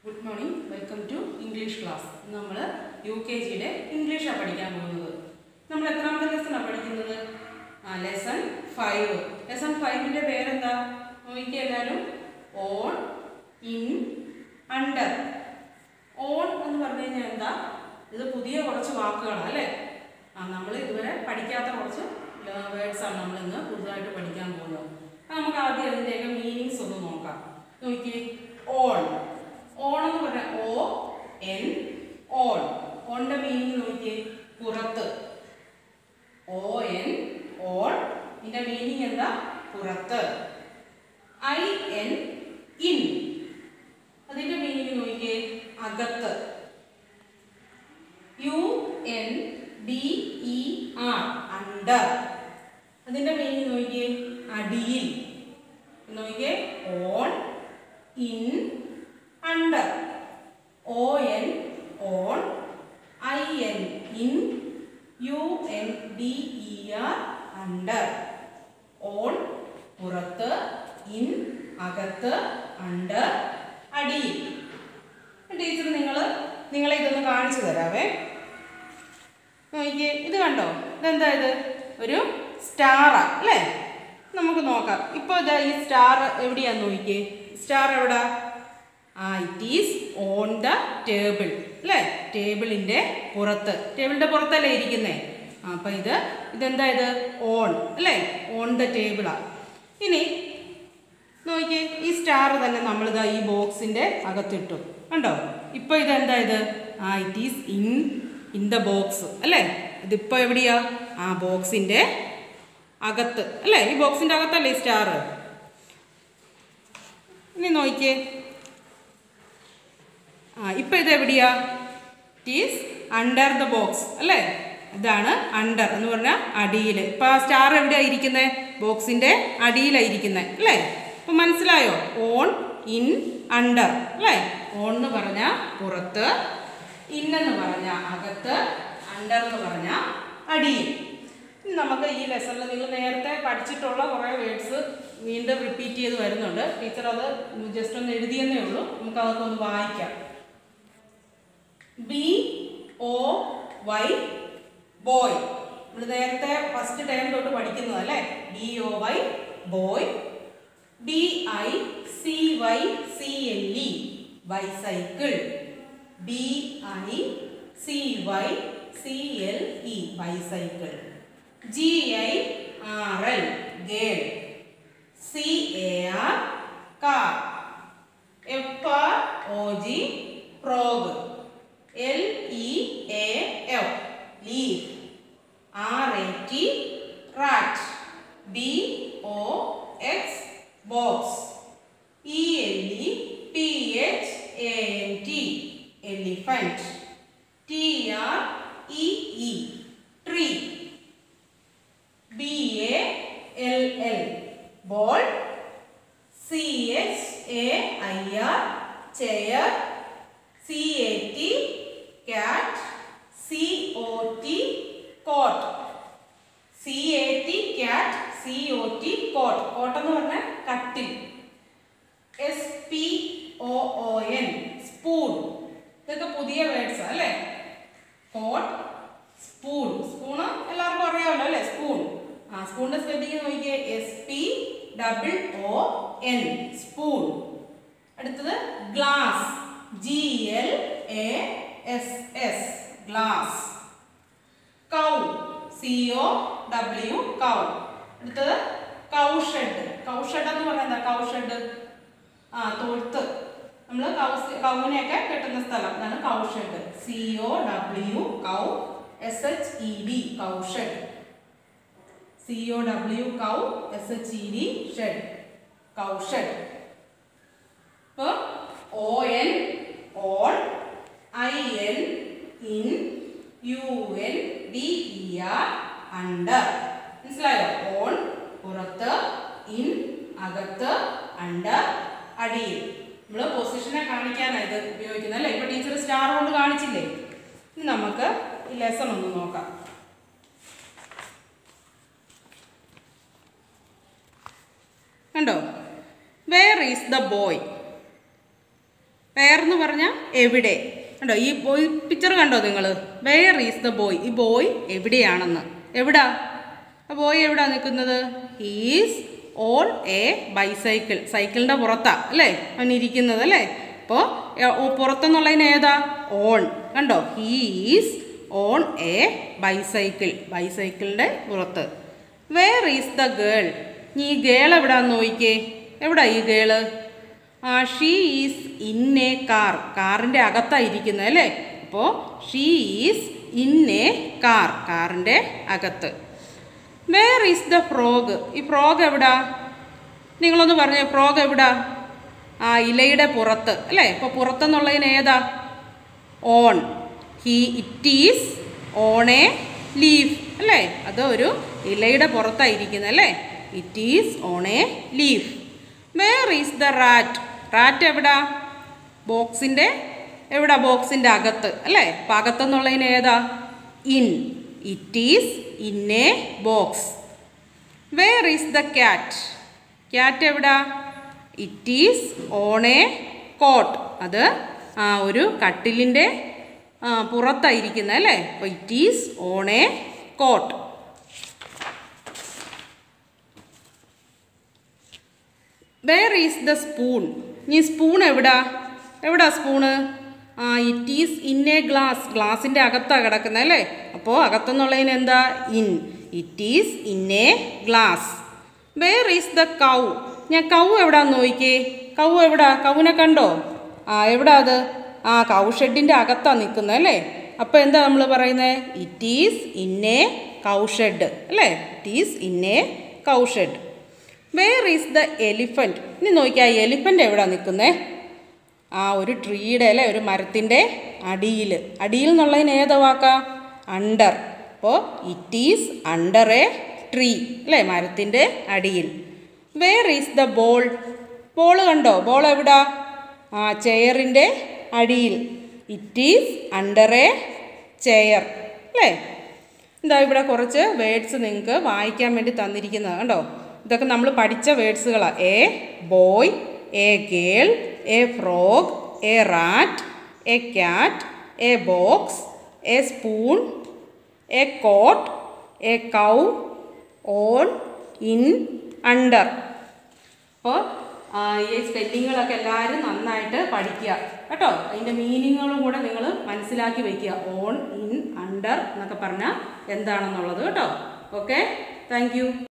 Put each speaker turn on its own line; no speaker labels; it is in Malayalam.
good morning welcome to English class നമ്മൾ യു കെ ജിയുടെ ഇംഗ്ലീഷാണ് പഠിക്കാൻ പോകുന്നത് നമ്മൾ എത്രാമത്തെ ലെസണാണ് പഠിക്കുന്നത് ആ ലെസൺ ഫൈവ് ലെസൺ ഫൈവിൻ്റെ പേരെന്താ നോക്കിക്കുക എല്ലാവരും ഓൺ ഇൻ അണ്ടർ ഓൺ എന്ന് പറഞ്ഞു കഴിഞ്ഞാൽ എന്താ ഇത് പുതിയ കുറച്ച് വാക്കുകളാണ് അല്ലേ ആ നമ്മൾ ഇതുവരെ പഠിക്കാത്ത കുറച്ച് വേർഡ്സ് ആണ് നമ്മൾ ഇന്ന് പുതുതായിട്ട് പഠിക്കാൻ പോകുന്നത് അപ്പോൾ നമുക്ക് ആദ്യം അതിൻ്റെയൊക്കെ മീനിങ്സ് ഒന്ന് നോക്കാം നോക്കിയേ ഓൺ ഓൺ എന്ന് പറഞ്ഞാൽ ഓ എൻ ഓൺ ഓണിൻ്റെ മീനിങ് നോക്കിയേ പുറത്ത് ഓ എൻ ഓൺ ഇതിൻ്റെ മീനിങ് എന്താ പുറത്ത് ഐ എൻ ഇൻ അതിന്റെ മീനിങ് നോക്കിയേ അകത്ത് U N D E R under അതിന്റെ മീനിങ് നോക്കിയേ അടിയിൽ നോക്കിയേ on in under O N on I N in U N D E R under on പുറത്ത് ഇൻ അകത്ത് അണ്ടർ അടിയിൽ ടീച്ചർ നിങ്ങൾ നിങ്ങളെ ഇതൊന്ന് കാണിച്ചു തരാവേ നോക്കിയേ ഇത് കണ്ടോ ഇതെന്താ ഇത് ഒരു സ്റ്റാറാ അല്ലേ നമുക്ക് നോക്കാം ഇപ്പോൾ ഇതാ ഈ സ്റ്റാർ എവിടെയാന്ന് നോക്കിയേ സ്റ്റാർ എവിടാ ആ it is on the table അല്ലേ ടേബിളിൻ്റെ പുറത്ത് ടേബിളിൻ്റെ പുറത്തല്ലേ ഇരിക്കുന്നേ ആ അപ്പം ഇത് ഇതെന്താ ഇത് ഓൺ അല്ലേ ഓൺ ദ ടേബിളാ ഇനി നോക്കിയേ ഈ സ്റ്റാർ തന്നെ നമ്മളിതാ ഈ ബോക്സിൻ്റെ അകത്തിട്ടു കണ്ടോ ഇപ്പോൾ ഇതെന്താ ഇത് ആ it is in in the box അല്ലേ ഇതിപ്പോൾ എവിടെയാ ആ ബോക്സിൻ്റെ അകത്ത് അല്ലേ ഈ ബോക്സിൻ്റെ അകത്തല്ലേ ഈ സ്റ്റാർ ഇനി നോക്കിയേ ആ ഇപ്പം ഇത് എവിടെയാ it is under the box അല്ലേ ഇതാണ് അണ്ടർ എന്ന് പറഞ്ഞാൽ അടിയിൽ ഇപ്പം ആ സ്റ്റാർ എവിടെയാണ് ഇരിക്കുന്നത് ബോക്സിൻ്റെ അടിയിലാണ് ഇരിക്കുന്നത് അല്ലേ അപ്പം മനസ്സിലായോ ഓൺ ഇൻ അണ്ടർ അല്ലേ ഓൺ എന്ന് പറഞ്ഞാൽ പുറത്ത് ഇൻ എന്ന് പറഞ്ഞാൽ അകത്ത് അണ്ടർ എന്ന് പറഞ്ഞാൽ അടിയിൽ ഇനി നമുക്ക് ഈ ലെസണിൽ നിങ്ങൾ നേരത്തെ പഠിച്ചിട്ടുള്ള കുറേ വേർഡ്സ് വീണ്ടും റിപ്പീറ്റ് ചെയ്ത് വരുന്നുണ്ട് ടീച്ചർ അത് ജസ്റ്റ് ഒന്ന് എഴുതിയെന്നേ ഉള്ളൂ നമുക്ക് അതൊക്കെ ഒന്ന് വായിക്കാം ബി ഒ വൈ ബോയ് നമ്മൾ നേരത്തെ ഫസ്റ്റ് ടൈം തൊട്ട് പഠിക്കുന്നത് അല്ലേ B O Y boy B I C Y C L E bicycle B I C Y C L E bicycle G I R L girl C A R car F R O G frog L E A F leaf R A T rat B O X box E L E P H A N T elephant T R E E tree B A L L ball C H A I R chair C A T cat C O T cot C A T cat C O T cot cot എന്ന് പറഞ്ഞാൽ കട്ടിൽ S P O O N spoon ഇതൊക്കെ പുതിയ വേർഡ്സ് അല്ലേ കോട്ട് സ്പൂൺ സ്പൂണ് എല്ലാവർക്കും അറിയാമല്ലോ അല്ലേ സ്പൂൺ ആ സ്പൂണിന്റെ സ്പെല്ലിംഗ് നോക്കിയേ S P double O N spoon അടുത്തത് glass G L A S S glass cow C O W cow അടുത്തത് കൗഷെഡ് കൗഷെഡ് എന്ന് പറയുന്നത് എന്താ കൗഷെഡ് ആ തൊഴുത്ത് നമ്മൾ കൗസ് കൗവിനെയൊക്കെ കെട്ടുന്ന സ്ഥലം ഇതാണ് cowshed C O W cow S H E D cowshed C O W cow S H E D shed cowshed ഇപ്പോൾ O N on I N in U N D E R under മനസ്സിലായോ ഓൺ പുറത്ത് ഇൻ അകത്ത് അണ്ടർ അടിയിൽ നമ്മൾ പൊസിഷനെ കാണിക്കാനാണ് ഇത് ഉപയോഗിക്കുന്നത് അല്ലേ ഇപ്പോൾ ടീച്ചർ സ്റ്റാർ കൊണ്ട് കാണിച്ചില്ലേ ഇനി നമുക്ക് ഈ ലെസൺ ഒന്ന് നോക്കാം കണ്ടോ where is the boy where എന്ന് പറഞ്ഞാൽ എവിടെ കണ്ടോ ഈ ബോയ് പിക്ചർ കണ്ടോ നിങ്ങൾ വെയർ ഈസ് ദ ബോയ് ഈ ബോയ് എവിടെയാണെന്ന് എവിടാ ആ ബോയ് എവിടാ നിൽക്കുന്നത് ഹീസ് ഓൺ എ ബൈസൈക്കിൾ സൈക്കിളിൻ്റെ പുറത്താ അല്ലേ അവൻ ഇരിക്കുന്നത് അല്ലേ അപ്പോൾ പുറത്തെന്നുള്ളതിന് ഏതാ ഓൺ കണ്ടോ ഹീസ് ഓൺ എ ബൈസൈക്കിൾ ബൈസൈക്കിളിൻ്റെ പുറത്ത് വേർ ഈസ് ദ ഗേൾ നീ ഈ ഗേൾ എവിടാന്ന് നോക്കിക്കേ എവിടാ ഈ ഗേള് ആ she is in a car കാറിൻ്റെ അകത്താണ് ഇരിക്കുന്നത് അല്ലേ അപ്പോൾ she is in a car കാറിൻ്റെ അകത്ത് വേർ ഈസ് ദ ഫ്രോഗ് ഈ ഫ്രോഗ് എവിടാ നിങ്ങളൊന്ന് പറഞ്ഞേ ഫ്രോഗ് എവിടാ ആ ഇലയുടെ പുറത്ത് അല്ലേ ഇപ്പോൾ പുറത്തെന്നുള്ളതിന് ഏതാ on he it is on a leaf അല്ലേ അത് ഒരു ഇലയുടെ പുറത്തായിരിക്കുന്നത് അല്ലേ it is on a leaf where is the rat rat എവിടാ ബോക്സിൻ്റെ എവിടാ ബോക്സിൻ്റെ അകത്ത് അല്ലേ അപ്പം അകത്തെന്നുള്ളതിന് ഏതാ in it is in a box where is the cat cat എവിടാ it is on a cot അത് ആ ഒരു കട്ടിലിൻ്റെ പുറത്തായിരിക്കുന്നത് അല്ലേ അപ്പോൾ it is on a cot where is the spoon ഈ സ്പൂൺ എവിടാ എവിടാ സ്പൂണ് ആ it is in a glass ഗ്ലാസിൻ്റെ അകത്താണ് കിടക്കുന്നത് അല്ലേ അപ്പോൾ അകത്തെന്നുള്ളതിന് എന്താ in it is in a glass where is the cow ഞാൻ കൗ എവിടാന്ന് നോക്കിക്കേ കൗ എവിടാ കൗവിനെ കണ്ടോ ആ എവിടാ അത് ആ കൗ ഷെഡിൻ്റെ അകത്താണ് നിൽക്കുന്നത് അല്ലേ അപ്പോൾ എന്താ നമ്മൾ പറയുന്നത് it is in a cow shed അല്ലേ it is in a cow shed where is the elephant ഇനി നോക്കിയാൽ എലിഫൻ്റ് എവിടാ നിൽക്കുന്നേ ആ ഒരു ട്രീയുടെ അല്ലേ ഒരു മരത്തിൻ്റെ അടിയിൽ അടിയിൽ എന്നുള്ളതിന് ഏതാ വാക്കാ അണ്ടർ അപ്പോൾ it is under a tree അല്ലേ മരത്തിൻ്റെ അടിയിൽ where is the ball ball കണ്ടോ ബോൾ എവിടാ ആ ചെയറിൻ്റെ അടിയിൽ it is under a chair അല്ലേ എന്താ ഇവിടെ കുറച്ച് വേർഡ്സ് നിങ്ങൾക്ക് വായിക്കാൻ വേണ്ടി തന്നിരിക്കുന്നത് കണ്ടോ ഇതൊക്കെ നമ്മൾ പഠിച്ച വേർഡ്സുകളാണ് a boy a girl a frog a rat a cat a box a spoon a cot a cow on in under അപ്പോൾ ഈ സ്പെല്ലിങ്ങുകളൊക്കെ എല്ലാവരും നന്നായിട്ട് പഠിക്കുക കേട്ടോ അതിൻ്റെ മീനിങ്ങുകളും കൂടെ നിങ്ങൾ മനസ്സിലാക്കി വയ്ക്കുക ഓൺ ഇൻ അണ്ടർ എന്നൊക്കെ പറഞ്ഞാൽ എന്താണെന്നുള്ളത് കേട്ടോ ഓക്കെ താങ്ക്